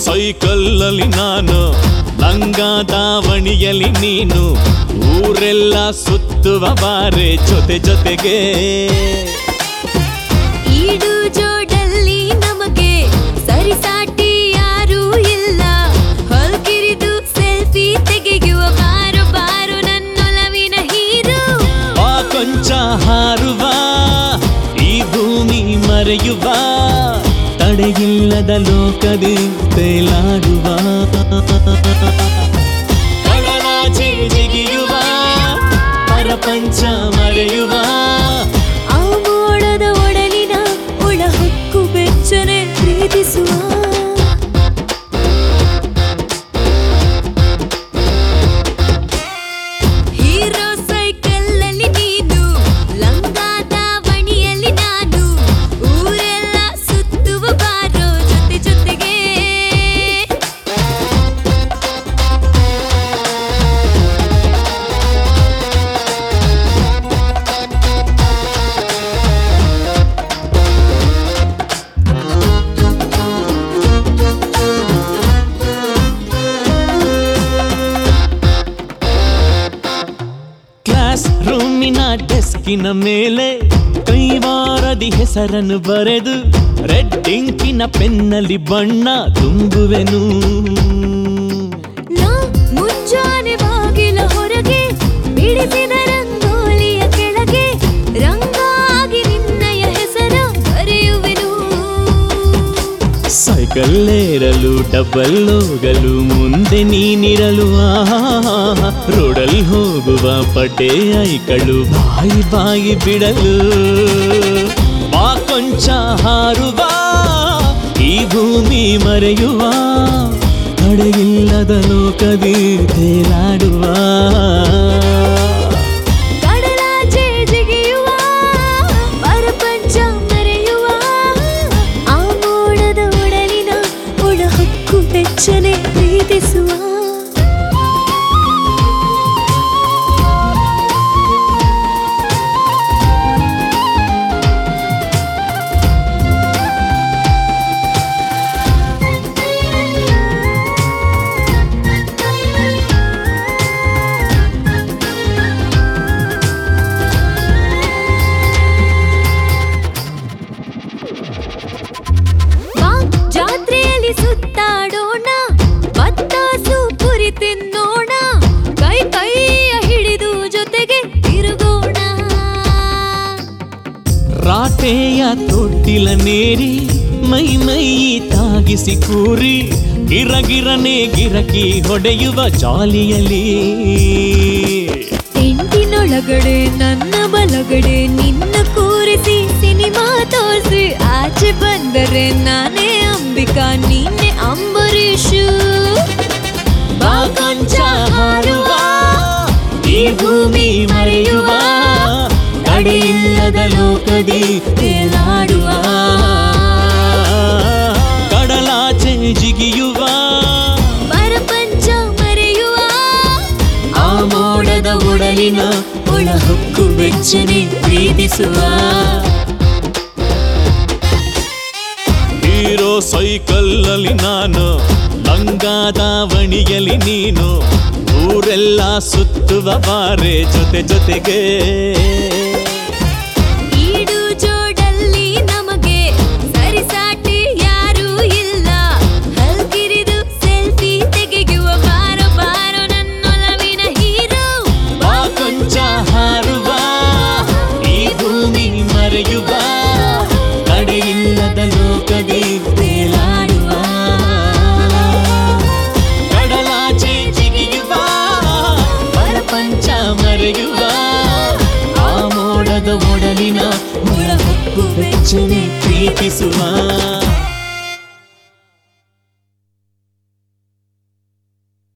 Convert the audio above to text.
ಸೈಕಲ್ಲಲ್ಲಿ ನಾನು ಲಂಗ ದಾವಣಿಯಲ್ಲಿ ನೀನು ಊರೆಲ್ಲ ಸುತ್ತುವ ಬಾರೆ ಜೊತೆ ಜೊತೆಗೆ ಈಡು ಜೋಡಲ್ಲಿ ನಮಗೆ ಸರಿಸಾಟಿ ಯಾರೂ ಇಲ್ಲ ಹೊಲ್ಕಿರಿದು ಸೆಲ್ಫಿ ತೆಗೆಯುವ ಬಾರು ಬಾರು ನನ್ನೊಲವಿನ ಹೀರೋ ಆ ಕೊಂಚ ಹಾರುವ ಈ ಭೂಮಿ ಮರೆಯುವ ತಡೆಯಿಲ್ಲದ ಲೋಕದಿ ತೇಲಾಡುವ ಕಡಲಾಚೆ ಜಿಗಿಯುವ ಪರಪಂಚ ಮರೆಯುವ ಆ ಮೋಡದ ಒಡಲಿನ ಒಳ ಹೊಕ್ಕು ಬೆಚ್ಚನೆ ಪ್ರೀತಿಸುವ ಹೀರೋ ಸೈಕಲ್ಲಲ್ಲಿ ನೀನು ಲಂಗ ದಾವಣಿಯಲ್ಲಿ ನಾನು ಊರೆಲ್ಲ ಸುತ್ತುವ ಬಾರೋ ಜೊತೆ ಜೊತೆಗೆ ಕ್ಲಾಸ್ ರೂಮಿನ ಡೆಸ್ಕಿನ ಮೇಲೆ ಕೈವಾರದಿ ಹೆಸರನ್ನು ಬರೆದು ರೆಡ್ ಇಂಕಿನ ಪೆನ್ನಲ್ಲಿ ಬಣ್ಣ ತುಂಬುವೆನು ನಾ ಮುಂಜಾನೆ ಬಾಗಿಲ ಹೊರಗೆ ಬಿಡಿಸಿದ ರಂಗೋಲಿಯ ಕೆಳಗೆ ರಂಗಾಗಿ ನಿನ್ನಯ ಹೆಸರ ಬರೆಯುವೆನು ಸೈಕಲ್ ಏರಲು ಡಬ್ಬಲ್ ಹೋಗಲು ಮುಂದೆ ನೀನಿರಲು ಆಹಾ ರೋಡಲ್ಲಿ ಹೋಗುವ ಪಟೆ ಐಕಳು ಬಾಯಿ ಬಾಯಿ ಬಿಡಲು ಬಾ ಕೊಂಚ ಹಾರುವ ಈ ಭೂಮಿ ಮರೆಯುವ ತಡೆಯಿಲ್ಲದ ಲೋಕದಿ ತೇಲಾಡುವ ಕಡಲಾಚೆ ಜಿಗಿಯುವ ಪರಪಂಚ ಮರೆಯುವ ಆ ಮೋಡದ ಒಡಲಿನ ಒಳ ಹಕ್ಕು ಬೆಚ್ಚನೆ ಪ್ರೀತಿಸುವ ಬಾ ಜಾತ್ರೆಯಲ್ಲಿ ಸುತ್ತಾಡೋಣ ಬತ್ತಾಸು ಪುರಿ ತಿನ್ನೋಣ ಕೈ ಕೈಯ ಹಿಡಿದು ಜೊತೆಗೆ ತಿರುಗೋಣ ರಾಟೆಯ ತೊಟ್ಟಿಲ ನೇರಿ ಮೈ ಮೈ ತಾಗಿಸಿ ಕೂರಿ ಗಿರಗಿರನೆ ಗಿರಕಿ ಹೊಡೆಯುವ ಜಾಲಿಯಲ್ಲಿ ಟೆಂಟಿನೊಳಗಡೆ ನನ್ನ ಬಲಗಡೆ ನಿನ್ನ ಕೂರಿಸಿ ಸಿನಿಮಾ ತೋರಿಸಿ ಆಚೆ ಬಂದರೆ ನಾನೇ ಅಂಬಿಕಾ ನೀನೆ ಅಂಬರೀಷು ಬಾ ಕೊಂಚ ಹಾರುವ ಈ ಭೂಮಿ ಮರೆಯುವ ತಡೆಯಿಲ್ಲದ ಲೋಕದಿ ತೇಲಾಡುವ ಕಡಲಾಚೆ ಜಿಗಿಯುವ ಪರಪಂಚ ಮರೆಯುವ ಆ ಮೋಡದ ಒಡಲಿನ ಒಳ ಹೊಕ್ಕು ಬೆಚ್ಚನೆ ಪ್ರೀತಿಸುವ ಹೀರೋ ಸೈಕಲ್ಲಲ್ಲಿ ನಾನು ಲಂಗ ದಾವಣಿಯಲ್ಲಿ ನೀನು ಊರೆಲ್ಲ ಸುತ್ತುವ ಬಾರೆ ಜೊತೆ ಜೊತೆಗೆ ಈಡು ಜೋಡಲ್ಲಿ ನಮಗೆ ಸರಿಸಾಟಿ ಯಾರೂ ಇಲ್ಲ ಹಲ್ಕಿರಿದು ಸೆಲ್ಫಿ ತೆಗೆಯುವ ಬಾರೋ ಬಾರೋ ನನ್ನೊಲವಿನ ಹೀರೋ ಬಾ ಕೊಂಚ ಹಾರುವ ಈ ಭೂಮಿ ಮರೆಯುವ ತಡೆಯಿಲ್ಲದ ಲೋಕದಿ ತೇಲಾಡುವ ಕಡಲಾಚೆ ಜಿಗಿಯುವ ಪರಪಂಚ ಮರೆಯುವ ಆ ಮೋಡದ ಒಡಲಿನ ಒಳ ಹೊಕ್ಕು ಬೆಚ್ಚನೆ ಪ್ರೀತಿಸುವ